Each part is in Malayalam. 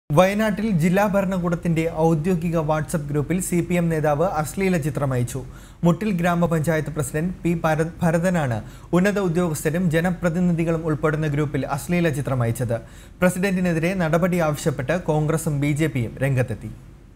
വയനാട്ടിൽ ജില്ലാ ഭരണകൂടത്തിന്റെ ഔദ്യോഗിക വാട്സപ്പ് ഗ്രൂപ്പിൽ സി പി എം നേതാവ് അശ്ലീല ചിത്രം അയച്ചു മുട്ടിൽ ഗ്രാമപഞ്ചായത്ത് പ്രസിഡന്റ് പി ഭര- ഭരതനാണ് ഉന്നത ഉദ്യോഗസ്ഥരും ജനപ്രതിനിധികളും ഉൾപ്പെടുന്ന ഗ്രൂപ്പിൽ അശ്ലീല ചിത്രം അയച്ചത് പ്രസിഡന്റിനെതിരെ നടപടി ആവശ്യപ്പെട്ട് കോൺഗ്രസും ബി ജെ പിയും രംഗത്തെത്തി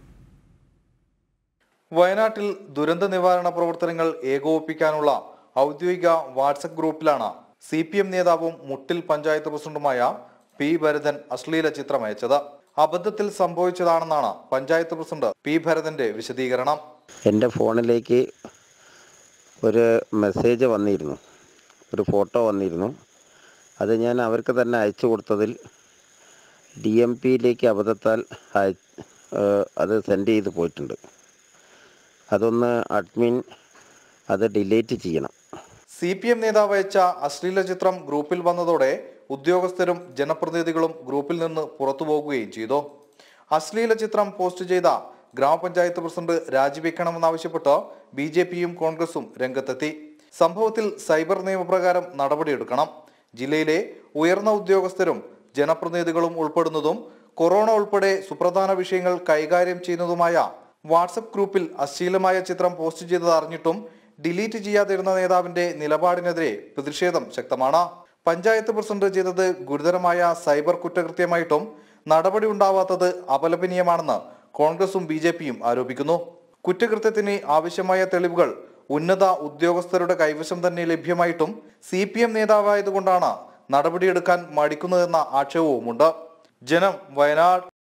വയനാട്ടിൽ ദുരന്ത നിവാരണ പ്രവർത്തനങ്ങൾ ഏകോപിപ്പിക്കാനുള്ള ഔദ്യോഗിക വാട്സപ്പ് ഗ്രൂപ്പിലാണ് സി പി എം നേതാവും മുട്ടിൽ പഞ്ചായത്ത് പ്രസിഡന്റുമായ പി ഭരതൻ അശ്ലീല ചിത്രം അയച്ചത് അബദ്ധത്തിൽ സംഭവിച്ചതാണെന്നാണ് പഞ്ചായത്ത് പ്രസിഡന്റ് പി ഭരതന്റെ വിശദീകരണം എൻ്റെ ഫോണിലേക്ക് ഒരു മെസ്സേജ് വന്നിരുന്നു ഒരു ഫോട്ടോ വന്നിരുന്നു അത് ഞാൻ അവർക്ക് തന്നെ അയച്ചു കൊടുത്തതിൽ ഡി എം പിയിലേക്ക് അബദ്ധത്താൽ അയ ഏഹ് അത് സെൻഡ് ചെയ്ത് പോയിട്ടുണ്ട് അതൊന്ന് അഡ്മിൻ അത് ഡിലീറ്റ് ചെയ്യണം സി പി എം നേതാവ് അയച്ച അശ്ലീല ചിത്രം ഗ്രൂപ്പിൽ വന്നതോടെ ഉദ്യോഗസ്ഥരും ജനപ്രതിനിധികളും ഗ്രൂപ്പിൽ നിന്ന് പുറത്തു പോകുകയും ചെയ്തു അശ്ലീല ചിത്രം പോസ്റ്റ് ചെയ്ത ഗ്രാമപഞ്ചായത്ത് പ്രസിഡന്റ് രാജിവെക്കണമെന്നാവശ്യപ്പെട്ട് ബി ജെ പിയും കോൺഗ്രസും രംഗത്തെത്തി സംഭവത്തിൽ സൈബർ നിയമപ്രകാരം നടപടിയെടുക്കണം ജില്ലയിലെ ഉയർന്ന ഉദ്യോഗസ്ഥരും ജനപ്രതിനിധികളും ഉൾപ്പെടുന്നതും കൊറോണ ഉൾപ്പെടെ സുപ്രധാന വിഷയങ്ങൾ കൈകാര്യം ചെയ്യുന്നതുമായ വാട്സപ്പ് ഗ്രൂപ്പിൽ അശ്ലീലമായ ചിത്രം പോസ്റ്റ് ചെയ്തത് അറിഞ്ഞിട്ടും ഡിലീറ്റ് ചെയ്യാതിരുന്ന നേതാവിന്റെ നിലപാടിനെതിരെ പ്രതിഷേധം ശക്തമാണ് പഞ്ചായത്ത് പ്രസിഡന്റ് ചെയ്തത് ഗുരുതരമായ സൈബർ കുറ്റകൃത്യമായിട്ടും നടപടി ഉണ്ടാവാത്തത് അപലപനീയമാണെന്ന് കോൺഗ്രസും ബി ജെ പിയും ആരോപിക്കുന്നു കുറ്റകൃത്യത്തിന് ആവശ്യമായ തെളിവുകൾ ഉന്നത ഉദ്യോഗസ്ഥരുടെ കൈവശം തന്നെ ലഭ്യമായിട്ടും സി പി എം നേതാവായതുകൊണ്ടാണ് നടപടിയെടുക്കാൻ മടിക്കുന്നതെന്ന ആക്ഷേപവുമുണ്ട് ജനം വയനാട്